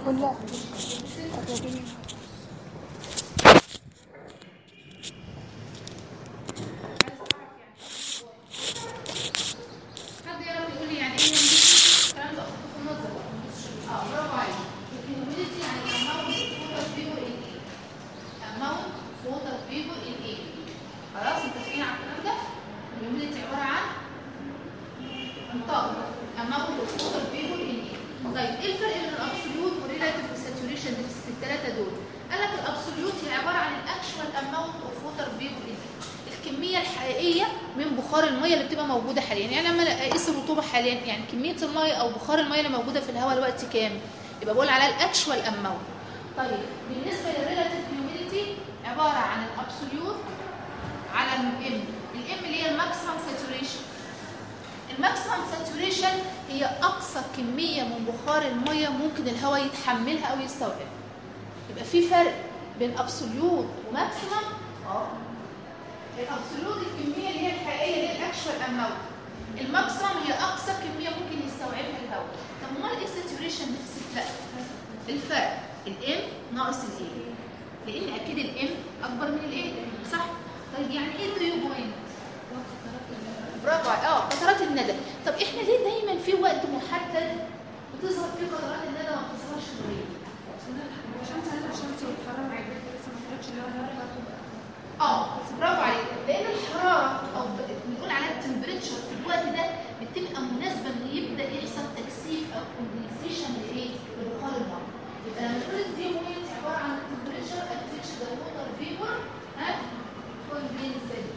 ولا حد يعرف يقول لي يعني ايه humidity؟ الكلام ده اخدته في النظر اه برافو عليك الهيوميديتي يعني amount water vapor in air amount water vapor in air خلاص متفقين على الكلام ده الهيوميديتي عباره عن انطاق amount of water vapor in air طيب ايه الفرق بين الابسوليوت والريلاتيف والساتوريشن في الثلاثه دول قال لك الابسوليوت هي عباره عن الاكشوال اماونت اوف ووتر فيبور ان الكميه الحقيقيه من بخار الميه اللي بتبقى موجوده حاليا يعني لما اقيس الرطوبه حاليا يعني كميه الميه او بخار الميه اللي موجوده في الهواء دلوقتي كام يبقى بقول عليها الاكشوال اماونت طيب بالنسبه للريلاتيف هيوميديتي عباره عن الابسوليوت على الام الام اللي هي الماكسيمم ساتوريشن الماكسيمم ساتوريشن هي اقصى كميه من بخار الميه ممكن الهواء يتحملها او يستوعبها يبقى في فرق بين ابسوليوت وماكسيمم اه الابسوليوت الكميه اللي هي الحقيقيه اللي هي الاكشوال اماونت الماكسيمم هي اقصى كميه ممكن يستوعبها الهواء طب امال ايه الساتوريشن ديفيسيت لا الفرق الام ناقص الاي لان اكيد الام اكبر من الاي صح طيب يعني ايه ديو بوينت برافو عليك. اه قطرات الندى طب احنا ليه دايما في وقت محدد بتظهر فيه قطرات الندى ما بتظهرش قريب اه برافو عليك لان الحراره او ب- بنقول عليها التمبريتشر في الوقت ده بتبقى مناسبه ان يبدا يحصل تكثيف او كوندنسيشن لايه؟ لبخار الميه يبقى لما نقول الدي بوينت عباره عن التمبريتشر اتش ذا ووتر فيبر ها كوندنسيشن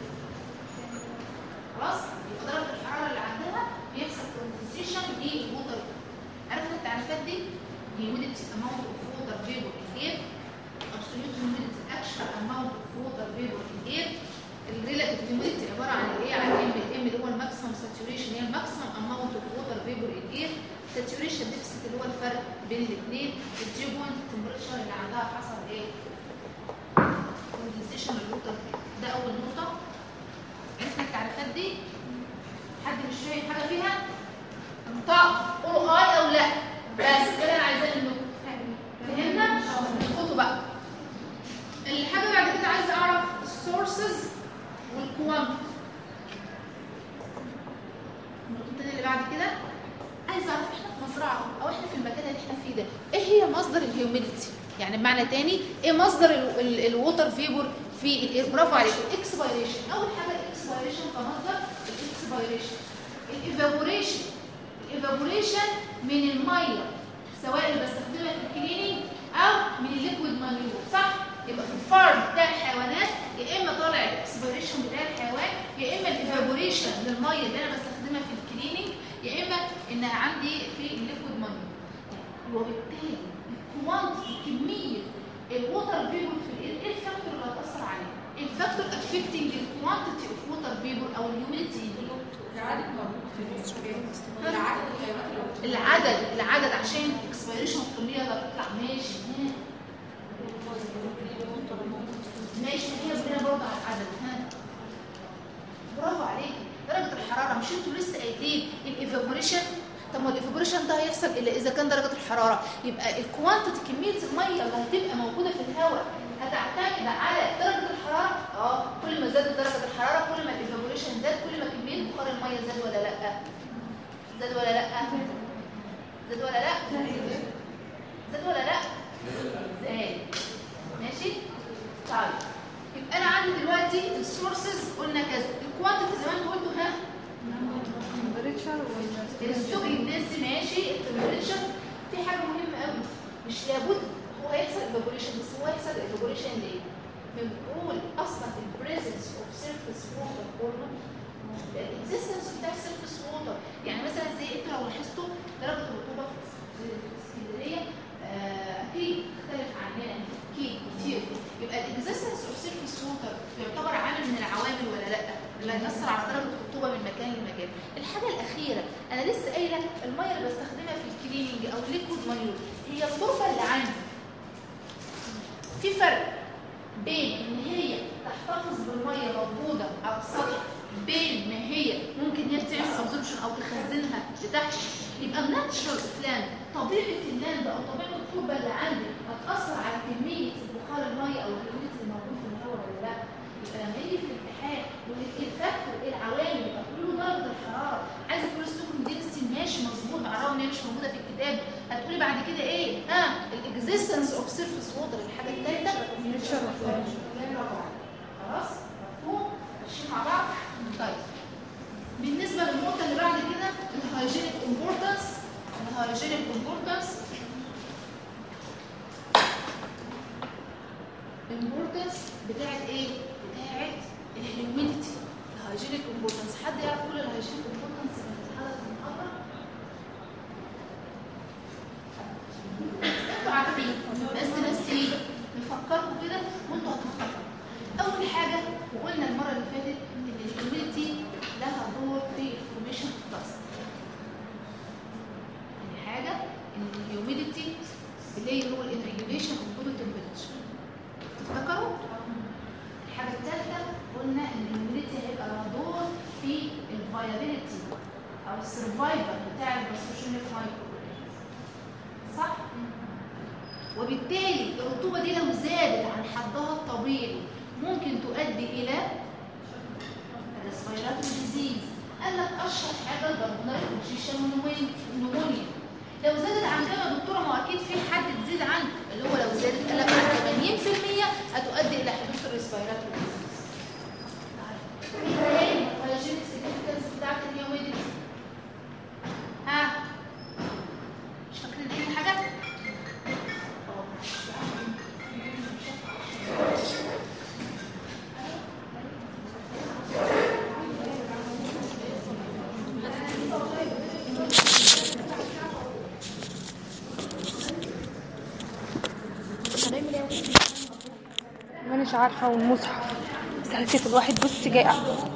خلاص يبقى درجه الحراره اللي عندها بيحصل كوندنسيشن للووتر عرفت التعريفات دي؟ humidity amount of water vapor in air absolute humidity actual amount of water vapor in air الريلاتيف humidity عباره عن الايه عن الام الام اللي هو الماكسيمم ساتوريشن هي الماكسيمم اماونت اوف ووتر فيبور ان اير ساتوريشن ديفيسيت اللي هو الفرق بين الاثنين الديو بوينت التمبريتشر اللي عندها حصل ايه كوندنسيشن الووتر ده اول نقطه عرفنا التعريفات دي حد مش فاهم حاجه فيها انطق قولوا اي او لا بس كده انا عايزاه منكم فهمنا نخطوا بقى الحاجه بعد كده عايزه اعرف السورسز والكوانت النقطه الثانيه اللي بعد كده عايزه اعرف احنا في مزرعه او احنا في المكان اللي احنا فيه ده ايه هي مصدر الهيوميديتي يعني بمعنى تاني ايه مصدر الووتر فيبور في ال- برافو عليك الاكسبيريشن اول حاجه الاكسبيريشن كمصدر الاكسبيريشن الايفابوريشن الايفابوريشن من الميه سواء اللي بستخدمها في الكليننج او من الليكويد مانيور صح يبقى في الفارم بتاع الحيوانات يا اما طالع الاكسبيريشن بتاع الحيوان يا اما الايفابوريشن للميه اللي انا بستخدمها في الكليننج يا اما ان عندي في الليكويد مانيور وبالتالي الكوانتيتي كميه الووتر فيبور في الاير ايه الفاكتور اللي هتاثر عليه؟ الفاكتور افكتنج الكوانتيتي اوف ووتر فيبور او الهيوميديتي دي العدد موجود في العدد الحيوانات اللي العدد العدد عشان اكسبيريشن الكميه اللي هتطلع ماشي ها. ماشي هي ربنا برضه على العدد ها برافو عليك درجه الحراره مش انتوا لسه قايلين الايفابوريشن طب ما الايفابوريشن ده هيحصل الا اذا كان درجه الحراره يبقى الكوانتيتي كميه الميه اللي هتبقى موجوده في الهواء هتعتمد على درجه الحراره اه كل ما زادت درجه الحراره كل ما الايفابوريشن زاد كل ما كميه بخار الميه زاد ولا لا زاد ولا لا زاد ولا لا زاد ولا لا زاد ماشي طيب يبقى انا عندي دلوقتي السورسز قلنا كذا الكوانتيتي زي ما انتوا قلتوا ها السوق الناس ماشي التمبريتشر في حاجه مهمه قوي مش لابد هو هيحصل ايفابوريشن بس هو هيحصل ايفابوريشن ليه؟ بنقول اصلا البريزنس اوف سيرفيس ووتر هرمون الاكزيستنس بتاع السيرفيس ووتر يعني مثلا زي انتوا لو لاحظتوا درجه الرطوبه في اسكندريه آه، اكيد تختلف عن هنا اكيد كتير يبقى الاكزيستنس اوف سيرفيس ووتر يعتبر عامل من العوامل ولا لا؟ اللي هيأثر على درجه الرطوبه من مكان لمكان. الحاجه الاخيره انا لسه قايله الميه اللي بستخدمها في الكليننج او الليكويد مانيور هي التربه اللي عندي. في فرق بين ان هي تحتفظ بالميه موجوده على السطح بين ما هي ممكن هي تعمل ابزوربشن او تخزنها لتحت يبقى الناتشرال اوف لاند طبيعه اللاند او طبيعه التربه اللي عندي هتاثر على كميه بخار الميه او الهيوميديتي اللي موجود في الهواء ولا لا يبقى لما يجي في الامتحان والفاكتور العوامل يبقى كله درجه الحراره عايزه تقول السكر دينستي ماشي مظبوط على ان هي مش موجوده في الكتاب هتقولي بعد كده ايه ها الاكزيستنس اوف سيرفيس ووتر الحاجه الثالثه خلاص مفهوم ماشيين مع بعض طيب بالنسبه للنقطه اللي بعد كده الهايجينيك امبورتنس الهايجينيك امبورتنس الامبورتنس بتاعت ايه بتاعت الهيوميديتي الهايجينيك امبورتنس حد يعرف يقول الهايجينيك امبورتنس في الحلقه المحاضره انتوا عارفين بس بس ايه نفكركم كده وانتوا هتفتكروا اول حاجه وقلنا المره اللي فاتت ان الهيوميديتي لها دور في الفورميشن اوف داست يعني حاجه ان الهيوميديتي بلاي رول ان ريجوليشن اوف بودي تمبريتشر تفتكروا الحاجه الثالثه قلنا ان الهيوميديتي هيبقى لها دور في الفايابيليتي او السرفايفل بتاع الباثوجينيك مايكرو صح وبالتالي الرطوبه دي لو زادت عن حدها الطبيعي ممكن تؤدي الى الريسبيراتوري ديزيز قال لك اشهر حاجه البلمونري كونجيشن ونمونيا لو زادت عن كام يا دكتوره ما هو اكيد في حد تزيد عنه اللي هو لو زادت قال لك عن 80% هتؤدي الى حدوث الريسبيراتوري ديزيز ايه الهايجينيك سيجنفكانس بتاعت الهيوميديتي ها مش فاكرين اي حاجه مانيش عارفة والمصحف بس حسيت الواحد بص جائع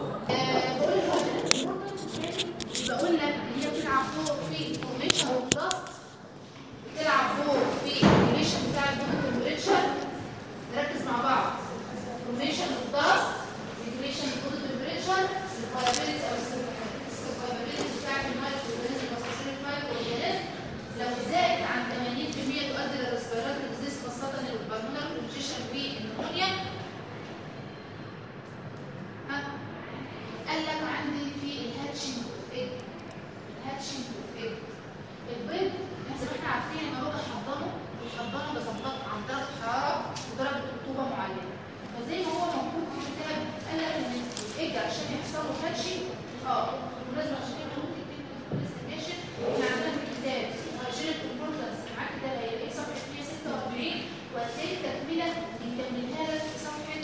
بقول لك ان هي بتلعب دور في الفورميشن اوف داست بتلعب دور في الريجوليشن بتاع البودي تمبريتشر نركز مع بعض فورميشن اوف داست ريجوليشن البودي تمبريتشر الفايبيليتي او السرفايبيليتي بتاع المايكرو اورجانيزم باسوشيال مايكرو اورجانيزم لو زادت عن 80% تؤدي للريسبيراتوري ديزيز خاصه البلمونر كونجيشن والنمونيا ها قال لك عندي في الهاتشنج اوف ايج الهاتشنج اوف ايج البيض زي ما احنا عارفين ان هو بحضنه بيحضنه بظبط عن درجه حراره ودرجه رطوبه معينه فزي ما هو موجود في الكتاب قال لك ان الايج عشان يحصل له هاتشنج اه بالمناسبه عشان كده ممكن تكتب في الاستيميشن احنا عندنا في الكتاب هايجينيك امبورتنس معاك كتاب هي ايه صفحه 146 وهتلاقي التكمله نكملها لك في صفحه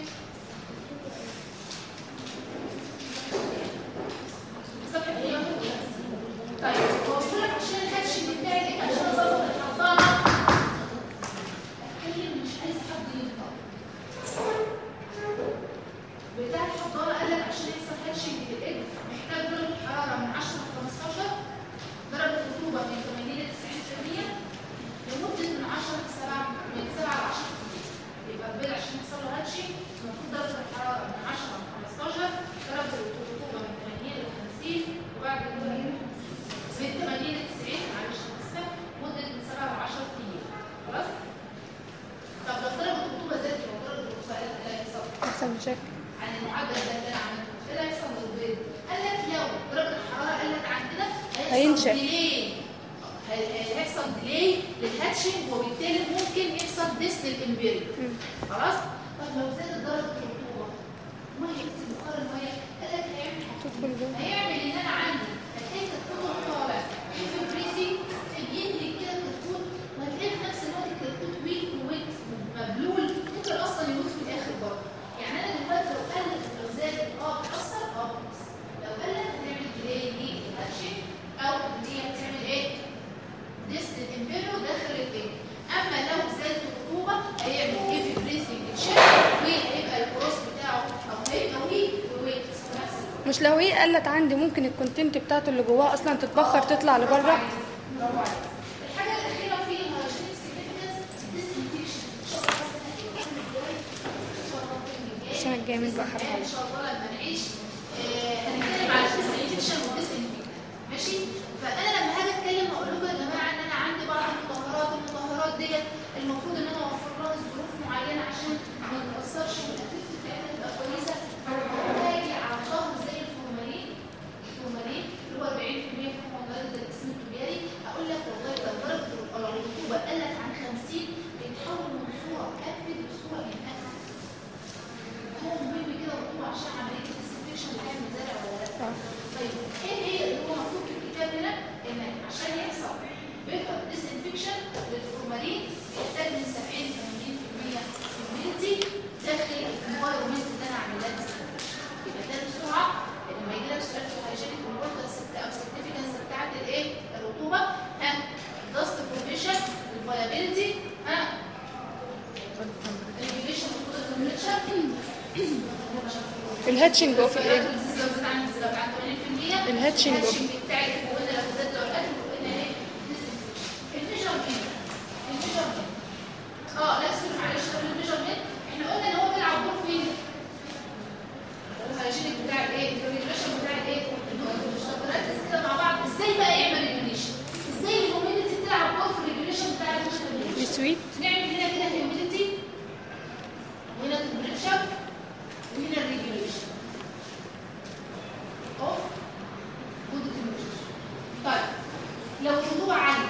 صفحة ايه؟ طيب هو بيقول لك عشان الهاتشنج بتاعي ايه؟ عشان اظبط الحضانة اتكلم مش عايز حد ينطق بتاع الحضانة قال لك عشان يحصل هاتشنج في الايج محتاج درجة حرارة من 10 ل 15 درجة رطوبة من 80 ل 90% لمدة من 10 ل 7 من 7 ل 10 يبقى البيض عشان يحصل له هاتشنج المفروض درجة الحرارة من 10 ل 15 درجة الرطوبة من 80 ل 50 وبعد كده من 80 ل 90 معلش لسه مدة من 7 ل 10 ايام خلاص؟ طب لو درجة الرطوبة زادت لو درجة الرطوبة قلت ايه اللي هيحصل؟ احسن مشاكل عن المعدل ده اللي انا عملته ايه اللي هيحصل للبيض؟ قال لك لو درجة الحرارة قلت عن كده هينشف. ديلي هي- هيحصل ديلي للهاتشنج وبالتالي ممكن يحصل ديس للامبيريو خلاص؟ طب لو زادت درجة الرطوبة مية بخار المية قال لك هيعمل حاجة تدخل جوه هيعمل ان انا عندي هتلاقي الكتكوت طالع في بريسي بيجري كده الكتكوت وهتلاقي في نفس الوقت الكتكوت ويك وويت مبلول ممكن اصلا يموت في الاخر برضه يعني انا دلوقتي لو قلت لو زادت اه بتاثر اه بتاثر لو قلت هتعمل ديلي للهاتشنج او ان هي هتعمل ايه؟ ديس الامبيرو داخل الايه اما لو زادت الرطوبه هيعمل ايه في بريسنج تشيك وهيبقى الكروس بتاعه او هيبقى ويك وويت في نفس الوقت مش لو هي قلت عندي ممكن الكونتنت بتاعته اللي جواها اصلا تتبخر تطلع لبره برافو عليك. الحاجه الاخيره في الهايجينيك سيجنفكانس ديسانفكشن ان شاء الله السنه الجايه ان شاء الله الترم الجاي السنة الجاية من بقى بإذن الله حرام. ان شاء الله لما نعيش آه، بتكلم على الديس انفكشن والديس انفكشن ماشي فانا لما هاجي اتكلم هقول لكم يا جماعه ان انا عندي بعض المطهرات المطهرات ديت المفروض ان انا اوفر لها ظروف معينه عشان ما تتاثرش والاكتيفيتي بتاعتها تبقى كويسه هاجي على شهر زي الفورمالين الفورمالين اللي هو 40% فوق مواد الاسم التجاري اقول لك والله ده درجه الرطوبه قلت عن 50 بيتحول من صوره اكتف لصوره انكتف هو مهم كده الرطوبه عشان عمليه الديسنفكشن بتاع المزارع ولا لا طيب ايه هي اللي هو مكتوب في الكتاب هنا ان عشان يحصل بيتر ديسنفكشن للفورمالين بيحتاج من 70 ل 80% هيوميديتي داخل الانفايرمنت اللي انا عاملاه disinfection. يبقى ده بسرعه لما يجي لك سؤال في الهيجينيك امبورتنس او سيرتيفيكانس بتاعت الايه الرطوبه ها داست فورميشن الفايابيلتي ها الريجيشن الهاتشنج اوف الايه الهاتشنج الهاتشنج اوف بتاع الكوبون لو زاد لو قل وقلنا ايه الميجرمنت الميجرمنت اه لا سوري معلش قبل الميجرمنت احنا قلنا ان هو بيلعب دور فين الهيجينيك بتاع الايه الريجريشن بتاع الايه طب نركز كده مع بعض ازاي بقى يعمل ريجريشن ازاي الهيوميديتي بتلعب دور في الريجريشن بتاع الريجريشن السويت نعمل هنا كده هيوميديتي وهنا تمبريتشر وهنا الريجوليشن اوف جود تمبريتشر طيب لو الرطوبه عاليه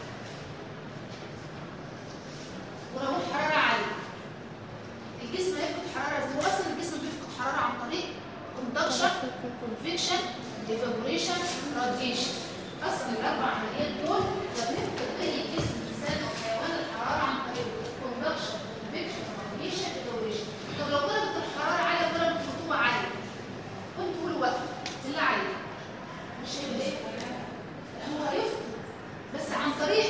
ولو الحراره عاليه الجسم هيفقد حراره ازاي هو اصلا الجسم بيفقد حراره عن طريق كوندكشن كونفكشن ايفابوريشن راديشن اصلا الاربع عمليات دول بنفقد اي جسم انسان او حيوان الحراره عن طريق كوندكشن كونفكشن راديشن ايفابوريشن طب لو درجه الحراره عاليه ودرجه الرطوبه عاليه وانت طول الوقت طلع عاليه مش هيبقى ايه؟ هو هيفقد بس عن طريق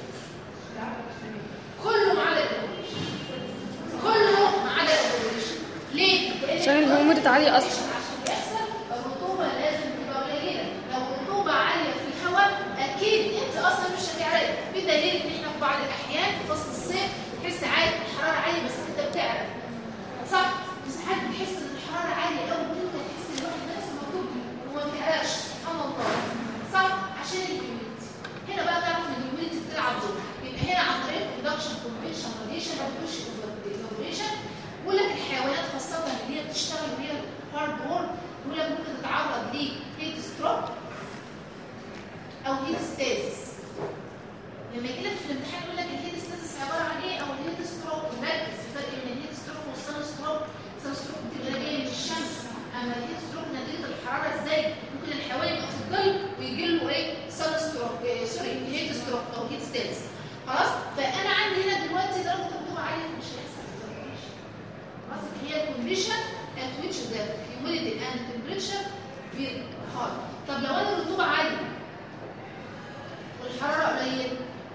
كله ما عدا الايفابوريشن كله ما عدا الايفابوريشن ليه؟ لأن عشان الهيوميديتي عالية أصلا. عشان يحصل الرطوبة لازم تبقى قليلة لو الرطوبة عالية في الهواء أكيد أنت أصلا مش هتعرف بدليل إن إحنا في بعض الأحيان في فصل الصيف تحس عادي الحرارة عالية بس أنت بتعرف صح؟ بس ساعات بتحس إن الحرارة عالية أوي وأنت تحس إن الواحد نفسه مكتوب وما بتعرفش سبحان الله صح؟ عشان الهيوميديتي هنا بقى تعرف إن الهيوميديتي بتلعب دور يبقى هنا عن طريق كوندكشن كونفكشن راديشن راديوش ايفابوريشن بيقول لك الحيوانات خاصة اللي هي بتشتغل وهي هارد وورك بيقول لك ممكن تتعرض لهيت ستروك أو هيت ستازيس لما يجي لك في الامتحان يقول لك الهيت ستازيس عبارة عن إيه أو الهيت ستروك ركز في الفرق بين الهيت ستروك والسان ستروك السان ستروك بتبقى جاية من الشمس أما الهيت ستروك نتيجة الحرارة إزاي ممكن الحيوان يبقى في الظل ويجي له إيه سان ستروك إيه سوري هيت ستروك أو هيت ستازيس خلاص فأنا عندي هنا دلوقتي درجة الرطوبة عالية مش هيحصل خلاص هي الكونديشن at which the humidity and temperature very high طب لو انا الرطوبه عاليه والحراره قليله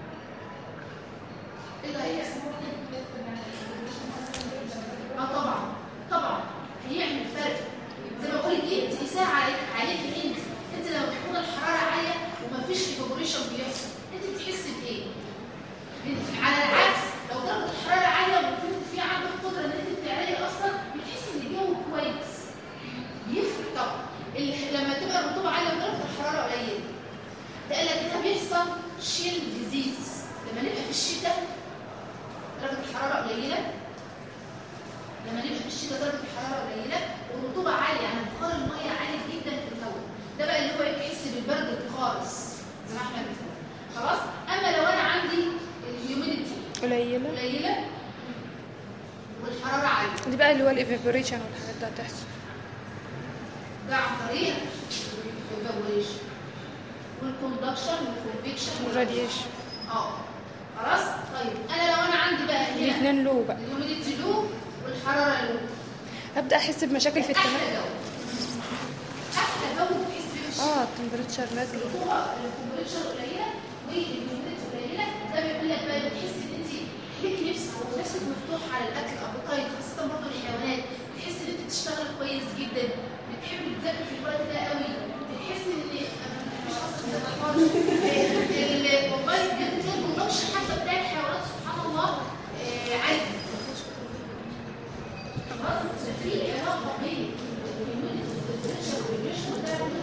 ايه اللي هيحصل؟ اه طبعا طبعا هيعمل فرق زي ما بقول لك انت ساعه عليك عليك انت انت لما تكون الحراره عاليه ومفيش ايفابوريشن بيحصل انت بتحسي بايه؟ على العكس لو درجه الحراره عاليه ويكون في عندك قدره ان انت تعالي اصلا بتحس ان الجو كويس يفرق طبعا ال- لما تبقى الرطوبه عاليه ودرجه الحراره قليله ده قال لك ده بيحصل شيل ديزيز لما نبقى في الشتاء درجه الحراره قليله لما نبقى في الشتاء درجه الحراره قليله والرطوبه عاليه يعني بخار الميه عالي جدا في الهواء ده بقى اللي هو يحس بالبرد خالص زي ما احنا بنقول خلاص اما لو انا عندي الهيوميديتي قليلة قليله والحراره عاليه دي بقى اللي هو الايفابوريشن والحاجات دي هتحصل ده عن طريق الايفابوريشن والكوندكشن والكونفكشن والراديشن اه خلاص طيب انا لو انا عندي بقى هنا الاثنين لو بقى الهيوميديتي لو والحراره لو ابدا احس بمشاكل في احلى التنفس جو احلى جو بتحس بيه في الشتاء اه التمبريتشر نازله الرطوبه التمبريتشر قليله والهيوميديتي قليله ده بيقول لك بقى بتحس ان انت ليك نفس ونفسك مفتوح على الاكل ابيتايت خاصه برضه الحيوانات بتحس ان انت بتشتغل كويس جدا بتحب تذاكر في الوقت ده قوي بتحس ان مش اصلا ده خالص ال- والله بجد كده البرودكشن حتى بتاع الحيوانات سبحان الله آه، عالي خلاص في علاقه بين الهيوميديتي والتمبريتشر والريجريشن ده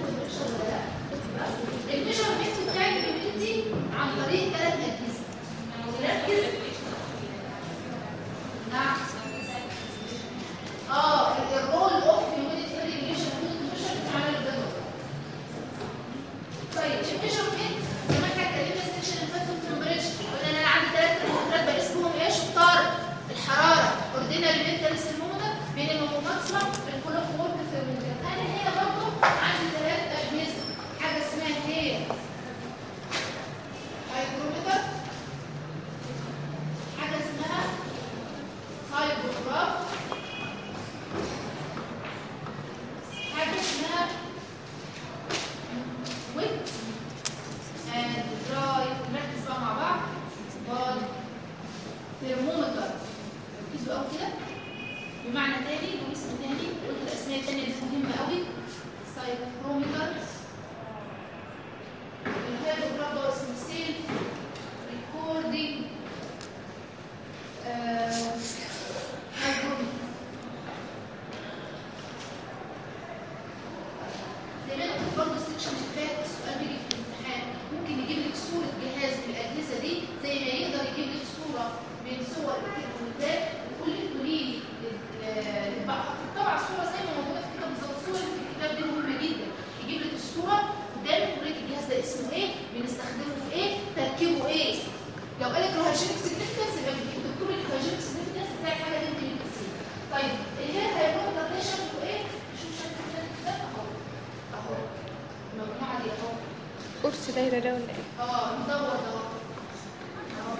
هايجينيك سيجنفكنس يبقى بتجيب دكتور الهايجينيك سيجنفكنس بتاع الحاجه دي انت بتقيسيها طيب الهير هيبقى ده شكله ايه؟ شوف شكله ده ده اهو اهو المجموعه دي اهو قرص دايرة ده ولا ايه؟ اه مدور ده اهو اهو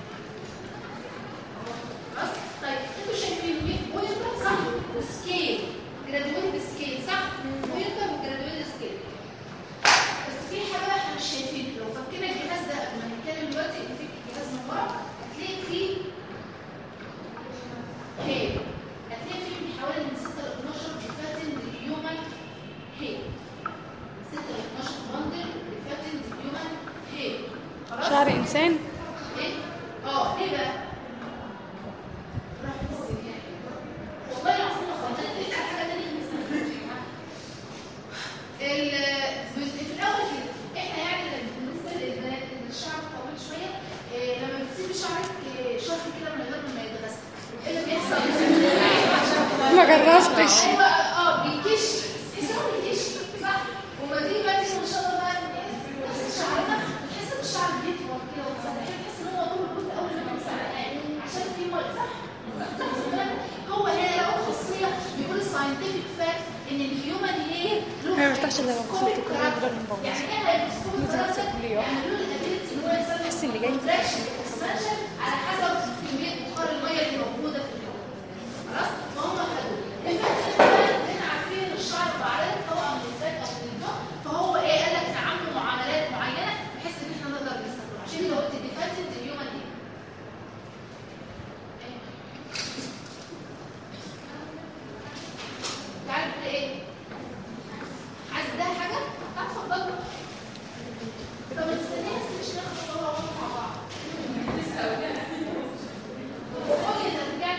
خلاص طيب انتوا شايفين مين بوينتر صح وسكيل جرادويت سكيل صح بوينتر وجرادويت سكيل بس في حاجه بقى احنا مش شايفين لو فكينا الجهاز ده قبل ما نتكلم دلوقتي ان في جهاز من ورا هتلاقي فيه هير هتلاقي فيه من حوالي من 6 ل 12 بفاتن هيومن هير 6 ل 12 بندل بفاتن هيومن هير خلاص شعر انسان ايه؟ اه ليه بقى؟ والله العظيم ما خلصت لك حاجه تانية ال- في الاول كده احنا يعني بالنسبه للبنات اللي الشعر طويل شويه إيه، لما بتسيبي شعرك إيه، شهر كده من غير ما يتغسل ايه اللي بيحصل؟ ما جربتش هو اه بيكش اسمه بيكش صح وما دي بقى تيجي ان شاء الله بقى نغسل شعرنا بتحس ان الشعر بيطول كده وتصلح بتحس ان هو طول الجزء اول ما تمسح عشان في ميه صح صح هو هنا له خاصيه بيقول الساينتفك فاكت ان الهيومن هير له أنا مرتاحش إلا لو غسلت كل microscopic الدول من بره. يعني ايه هيمسكوه لازم أغسل كل يوم. يعني له الابيلتي ان هو يسمي بحس اللي جاي. contraction expansion على حسب كميه بخار الميه اللي موجوده في الهواء خلاص فهم خدوا الفات احنا عارفين ان الشعر بعدد طبقه من الفات او من الجو فهو ايه قال لك نعمل معاملات معينه بحيث ان احنا نقدر نستخدمها عشان كده قلت ديفاتنت اليومن دي تعالى كده ايه عايز ده حاجه اتفضل طب استنى بس مش ناخد صوره مع بعض قولي انت رجعت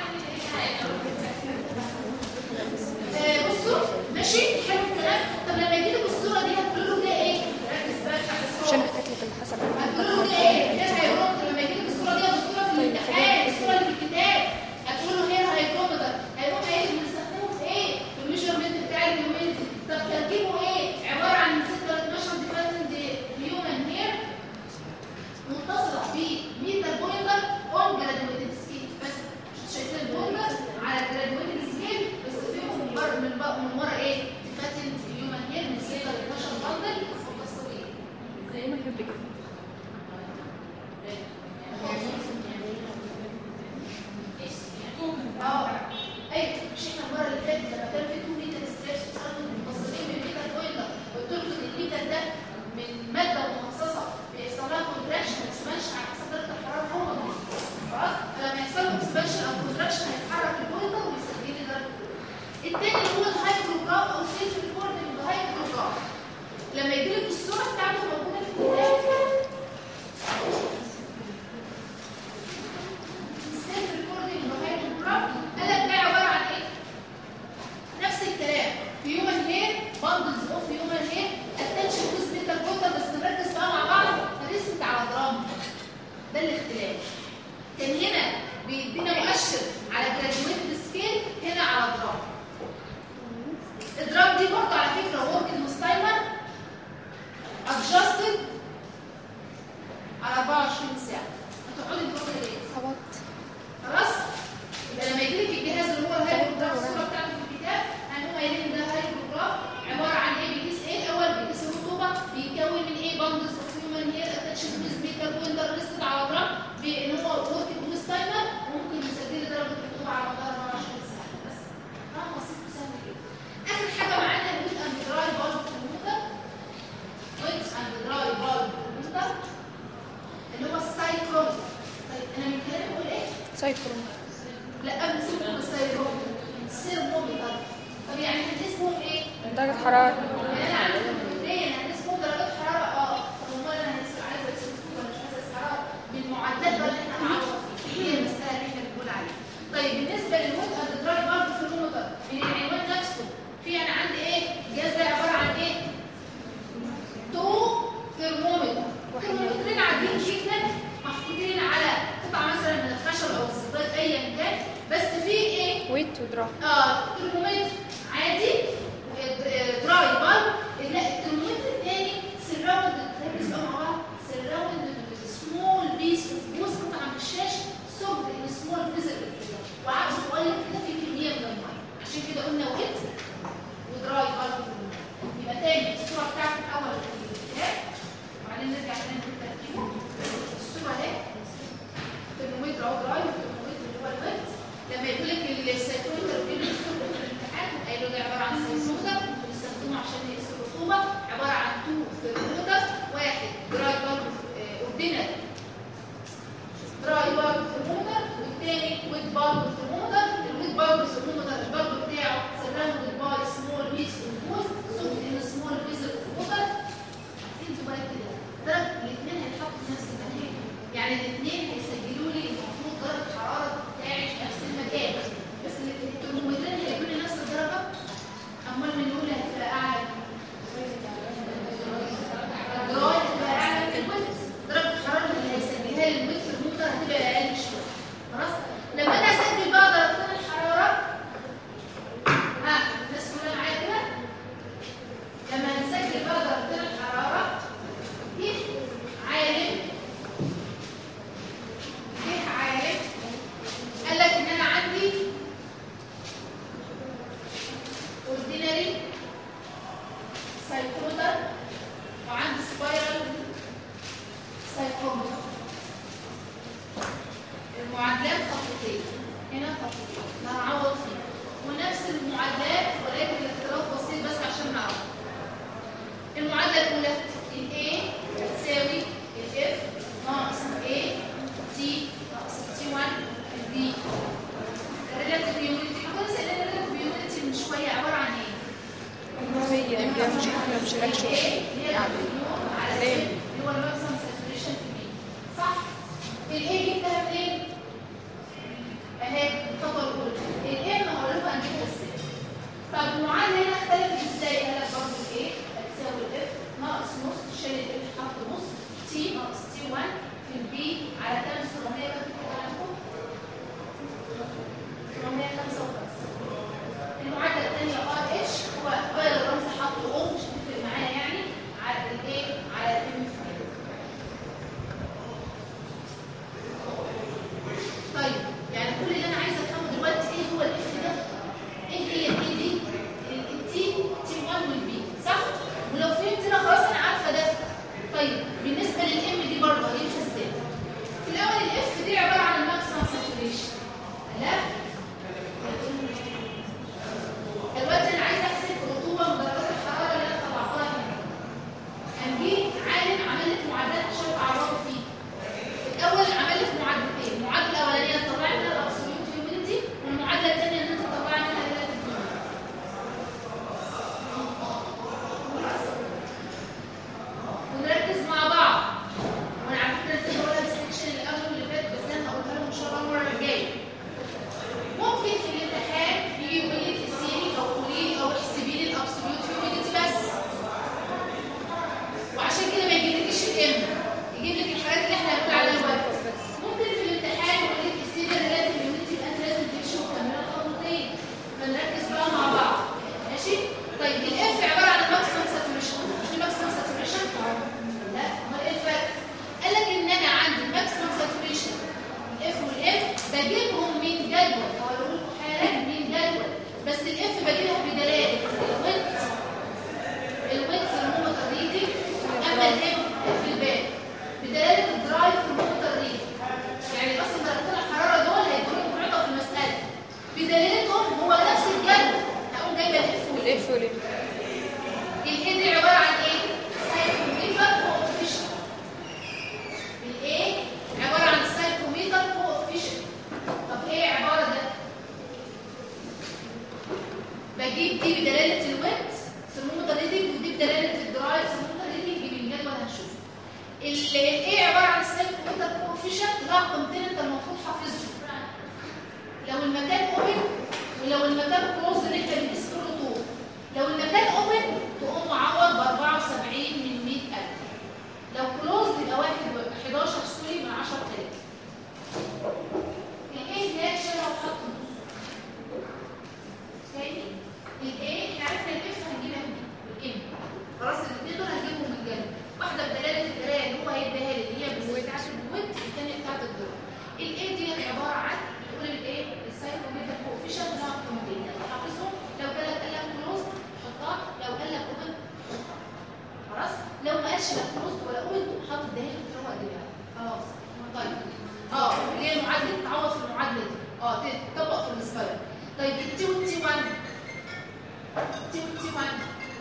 آه، بصوا ماشي حلو الكلام طب لما يجي لك الصوره دي هتقولوا له ده ايه ركز بقى على عشان الصوره احتاج لك اللي حصل هتقولوا له ده ايه ده هيرومتر لما يجي لك الصوره دي هتقولها في الامتحان الصوره اللي في الكتاب هتقولوا هنا هيرومتر هيروح ايه بنستخدمه في ايه في الميجرمنت بتاع الهيوميديتي طب تركيبه ايه عباره عن 6 ل 12 ديفرنت هيومن هير متصله بميتر بوينتر اون جرادويتد سكيل بس شايفين البوينتر على جرادويتد سكيل بس فيهم من بره من بره من ورا ايه ديفرنت هيومن هير من 6 ل 12 بندل متصلين زي ما يحب كده اه ايوه مش احنا المره اللي فاتت لما كان في 2 لتر ستريبس وصاروا متصلين بميتر بويلر قلت لكم ان الميتر ده من ماده مخصصه بيحصل لها كونتراكشن اكسبانشن على حسب درجه الحراره هو خلاص فلما يحصل له اكسبانشن او كونتراكشن هيتحرك البويلر ويسجل لي درجه الحراره التاني اللي هو الهايدروجراف او سيلف ريكوردنج بالهايدروجراف لما يجي لك الصوره بتاعته موجوده في الكتاب السيلف ريكوردنج بالهايدروجراف قال لك ده عباره عن ايه؟ نفس الكلام هيومن هير بندلز اوف هيومن هير اتنشن ويز ميتال بوتر بس نركز بقى مع بعض ريسمت على درام ده الاختلاف كان هنا بيدينا مؤشر على جراديويت سكيل هنا على درام الدرام دي برضه على فكره ورك المستايمر ادجستد على 24 ساعه هتقعدي تفكري ليه؟ خبط خلاص يبقى لما يجي لك الجهاز اللي هو الهايدروجراف الصوره بتاعته في الكتاب هنقوم قايلين ده هايدروجراف عباره عن ايه بيقيس ايه الاول بيقيس الرطوبه بيتكون من ايه بندلز اوف هيومن هير اتاتشد ويز ميتر ويندر ريستد على جرام بان هو ورك بلوس تايمر وممكن يسجل لي درجه الرطوبه على مدار 24 ساعه بس كلام بسيط وسهل جدا اخر حاجه معانا الويت اند دراي بالب كمبيوتر ويت اند دراي بالب كمبيوتر اللي هو السايكرومتر طيب انا من كلامي بقول ايه؟ سايكرون لا قبل سيبكم السيرومتر السيرمومتر طب يعني هنقيسهم ايه؟ درجة حرارة يعني انا عندي كمبيوترين هنقيسهم درجات حراره اه طب امال انا هنقيس عايزه اقيس رطوبه ولا مش عايزه اقيس حراره بالمعدات بقى اللي احنا هنعوض فيها هي المساله اللي احنا بنقول عليها طيب بالنسبه للويت اند دراي برضه في الرومتر من العنوان نفسه في انا عندي ايه؟ الجهاز ده عباره عن ايه؟ تو ثرمومتر ثرمومترين عاديين جدا محطوطين على قطعه مثلا من الخشب او الزجاج ايا كان بس في ايه؟ ويت ودرا اه ترمومتر عادي آه، دراي بالب لا الترمومتر الثاني سراوند ركز بقى مع بعض سراوند سمول بيس اوف جوز قطعه من بالب والثرمومتر الويت بالب والثرمومتر البالب بتاعه سراوندد باي سمول بيس كومبوز سوفت ان سمول فيزل ووتر انتوا بقى كده درجه الاثنين هيتحطوا في نفس المكان يعني الاثنين هيسجلوا لي المفروض درجه الحراره بتاعي في نفس المكان بس الترمومترين هيكون لي نفس الدرجه امال من الاولى هتبقى اعلى الدراي هتبقى اعلى من الويت درجه الحراره اللي هيسجلها لي الويت في الموتر هتبقى اقل شويه خلاص لما انا اسجل بقى درجتين الحراره ها الناس كلها معايا كده لما هنسجل بقى درجتين الحراره جه عالم جه عالم قال لك ان انا عندي ordinary سايكومتر وعندي سبايرال سايكومتر المعادلات خطوتين هنا خطوتين هنعوض فيها ونفس المعادلات ولكن الاختلاف بسيط بس عشان نعرف المعادله الاولى ال A هتساوي ال F ناقص A T ناقص T1 ال B الريلاتيف يونيتي كنا سألنا الريلاتيف يونيتي من شويه عباره عن ايه؟ هي هي مش احنا مش ركشوا هو الماكسيمم ساتوريشن في المية صح الايه جبتها منين اهي الخطوه الاولى الام هقول لكم هنجيبها ازاي طب المعادله هنا اختلفت ازاي قال لك برضه الايه هتساوي الاف ناقص نص شيل الاف حط نص تي ناقص تي 1 في البي على كام 700 كام كده عندكم 755 المعادله الثانيه ار اتش هو غير الرمز حط او مش هتفرق معايا يعني على الايه على الام في طيب يعني كل اللي انا عايزه افهمه دلوقتي ايه هو الاف ده ايه هي الاي دي التي تي 1 والبي صح ولو فهمت هنا خلاص انا عارفه ده طيب بالنسبه للام دي برضه هيمشي ازاي في الاول الاف دي عباره عن الماكسيمم ساتوريشن لا دلوقتي انا عايزه احسب الرطوبه من درجات الحراره اللي انا طلعتها هنا هنجيب عالم عمل لك معادلات عشان تعرفوا فيه الاول عمل لك معادلتين المعادله الاولانيه تطلعي منها الابسوليوت هيوميديتي والمعادله الثانيه ان انت تطلعي منها الريلاتيف ونركز مع بعض وانا على فكره نسيت اقولها في السكشن اللي قبل واللي فات بس انا هقولها لهم ان شاء الله المره الجايه ممكن في الامتحان يجي يقول لي تقسيمي او قولي لي او احسبي لي الابسوليوت هيوميديتي بس وعشان كده ما يجيبلكيش الام يجيب لك الحاجات اللي احنا هنقول عليها دلوقتي ممكن في الامتحان يقول لك تقسيمي الريلاتيف هيوميديتي يبقى انت لازم تمشي وتكملي الخطوتين فنركز بقى مع بعض ماشي طيب الاف عباره عن الماكسيمم ساتوريشن مش الماكسيمم ساتوريشن لا امال ايه الفرق قال لك ان انا عندي الماكسيمم ساتوريشن الاف والام بجيبهم من جدول هقول لكم حالا من جدول بس الاف بجيبها بدلاله الويت الويت ثرمومتر ريدنج اما الام في الباب بدلاله الدرايف ثرمومتر ريدنج يعني اصلا درجتين الحراره دول هيكونوا معطى في المساله بدلالتهم هو نفس الجدول هقوم جايبه الاف والام الاف والام الايه دي عباره عن ايه؟ سايكوميتر كوفيشن الايه عباره عن سايكوميتر كوفيشن طب ايه عباره ده؟ بجيب دي بدلاله الويت ثرمومتر ريدنج ودي بدلاله الدرايف ثرمومتر ريدنج بالجدول هنشوفه الايه عباره عن السايكوميتر كوفيشن لها قيمتين انت المفروض حافظهم لو المكان اوبن ولو المكان كلوز اللي احنا بنقيس فيه الرطوبه لو المكان اوبن تقوم معوض ب 74 من 100000 لو كلوز يبقى 1 11 سوري من 10000 الايه هناك شالها وحط نص تاني الايه احنا عرفنا الاف هنجيبها منين والام خلاص الاثنين دول هنجيبهم من جنب واحده بدلاله القرايه اللي هو هيديها لي اللي هي بتاعت الويت الثانيه بتاعت الدراع الايه دي عباره عن تقول الايه السايكوميتر كوفيشن نوع قيمتين حافظهم لو قال لك قال لك كلوز حطها لو قال لك اوبن خلاص لو ما قالش لا كلوز ولا اوبن حط الدهان اللي هو قدامها خلاص طيب اه اللي هي المعادله تعوض في المعادله دي اه تطبق في السبايرال طيب التي والتي 1 تي والتي 1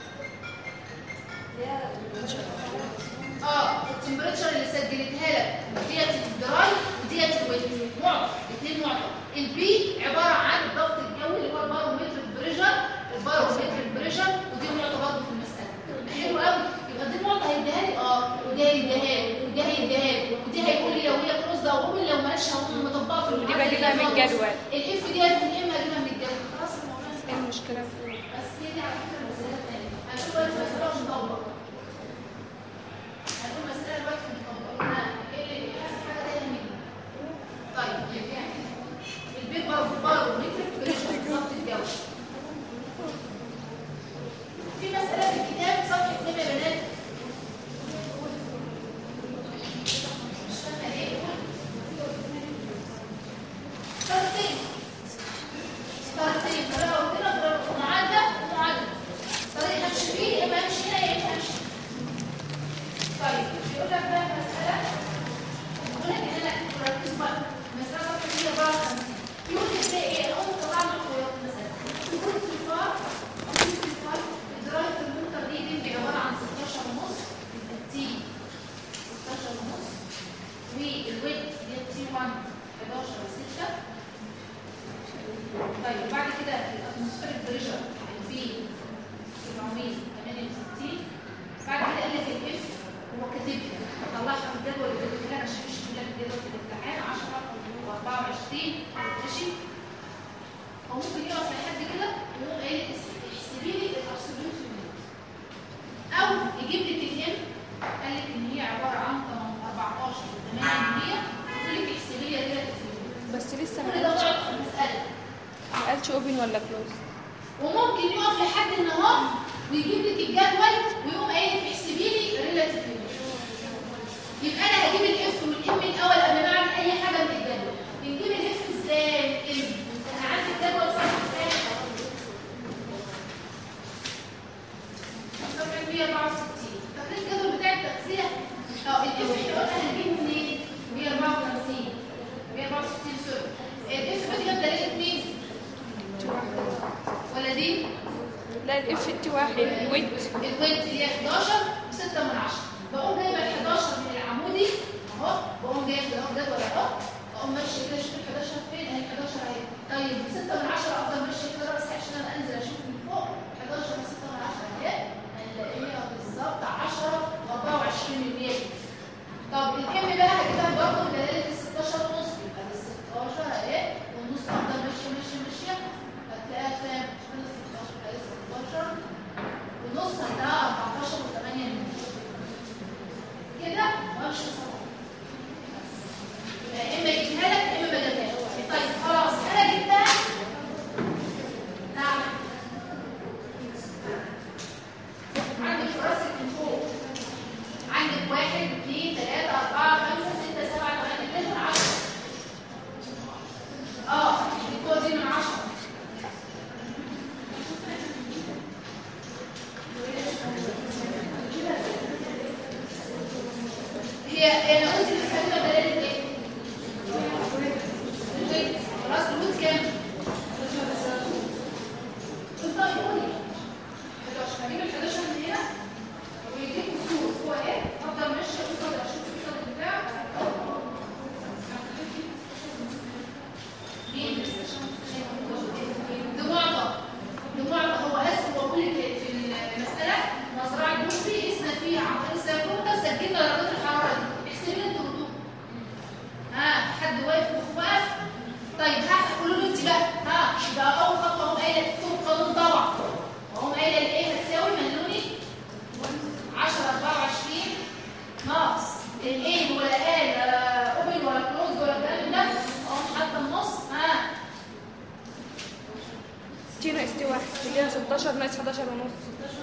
اه التمبريتشر اللي سجلتها لك ديت الدراي وديت الويت معطى الاثنين معطى البي اوبن لو مالهاش هقوم مطبقه في ودي المعادلة بجيبها من خالص. الجدول. الاف ديت من اما اجيبها من الجدول خلاص الموضوع انتهى. ايه المشكلة في بس هي دي على فكره مسألة تانية هنقول بقى مسألة مش مطبقة هنقول مسألة دلوقتي مش مطبقة ها، ايه اللي حاسس حاجة تانية مني طيب البيت برضه برضه متر بالظبط الجو في مسألة في الكتاب صفحة 2 يا بنات مش فاهمة ليه طرفين طريقتين طريقه قلت لك معادله ومعادله طريقه امشي فيه يا اما امشي هنا يا اما امشي طيب بيقول لك بقى مساله بيقول لك ان انا ركز بقى مساله صفحه 154 يقول لي ازاي ايه اول طبعا الخياط مثلا يقول في الفار يقول في الفار الدرايف الموتر ريدنج عباره عن 16 ونص التي 16 ونص والويت دي تي 1 11 و6 طيب وبعد كده الاتموسفيريك بريشر البي 768 بعد كده قال لك الاف هو كاتب لي طلعها في الجدول اللي كاتب لها عشان مش لك الجدول في الامتحان 10 و24 ماشي هو ممكن يقف لحد كده ويقوم قايل لك احسبي لي الابسوليوت او يجيب لك الام قال لك ان هي عباره عن 14 و8% يقول لك احسبي لي الريلاتيف بس لسه ما كل ده قالش غلط في المساله ما قالش اوبن ولا كلوز وممكن يقف لحد النهار ويجيب لك الجدول ويقوم قايل لك احسبي لي ريلاتيف يبقى انا هجيب الاف والام الاول قبل ما اعمل اي حاجه من الجدول بنجيب الاف ازاي الام انا عندي الجدول صفحه كام صفحه 164 فاكرين الجدول بتاع التغذيه اه الاف احنا قلنا هنجيبه منين 154 164 سوري الاف بتجيب دلاله مين ولا دي لا الاف تي واحد ويت الويت اللي هي 11 و6 من 10 بقوم جايبه ال 11 من العمودي اهو بقوم جايبه اهو جدول اهو بقوم ماشيه كده اشوف ال 11 فين اهي 11 اهي طيب 6 من 10 افضل ماشيه كده بس عشان انا انزل اشوف من فوق 11 و 6 من 10 اهي هنلاقيها بالظبط 10 و24 من 100 طب الام بقى هجيبها برضه بدلاله ال 16 ونص يبقى ال 16 اهي والنص افضل ماشيه ماشيه ماشيه هتلاقيها كام؟ مش كده 16 اهي 16 ونص هتلاقيها 14 و8 من كده وامشي صح يبقى يا اما اجيبها لك يا اما ما اجيبهاش طيب خلاص انا جبتها نعم عندك فراسك من فوق عندك واحد اثنين ثلاثة أربعة خمسة ستة سبعة ثمانية تسعة عشرة اه الفوق دي من عشرة هي انا قلت المسألة بدلالة ايه؟ الويت. خلاص الويت كام؟ طيب قولي 11 هجيب ال 11 من هنا ويجيب كسور هو ايه؟ افضل ماشيه قصاد اشوف قصاد البتاع مين؟ ده معطى ده معطى هو اسم واقول لك في المساله مزرعه جوفري اسمها فيها عن طريق السيكروتا سجلنا درجات الحراره دي احسبي لي انتوا الردود ها حد واقف واقف طيب ها قولوا له انت بقى ها يبقى اول خطوه اهو قايله اكتب قانون طبعا وهم قايله الايه هتساوي ملوني 10 24 ناقص الايه ولا قال ولا اوبن ولا كلوز ولا الكلام ده اهو حتى النص ها تي ناقص تي واحد اللي هي 16 ناقص 11 ونص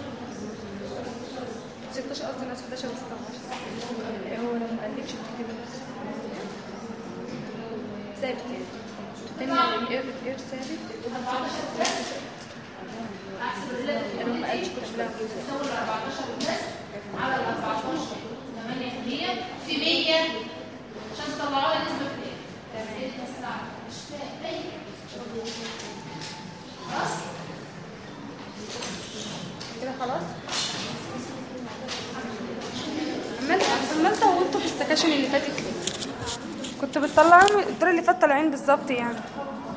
16 قصدي ناقص 11 و 16 هو لو ما قالكش انت كده بس ثابت يعني تاني الاير الاير ثابت احسب الريلاتيف انا ما قالش كنت بلعب تساوي ال 14 بس على ال 14 8% في 100 عشان تطلعوا لها نسبه في الايه؟ ايه المسألة؟ مش فاهم اي خلاص؟ كده خلاص عمال عمال طولتوا في السكاشن اللي فاتت ليه؟ كنت بتطلعوا الدور اللي فات طالعين بالظبط يعني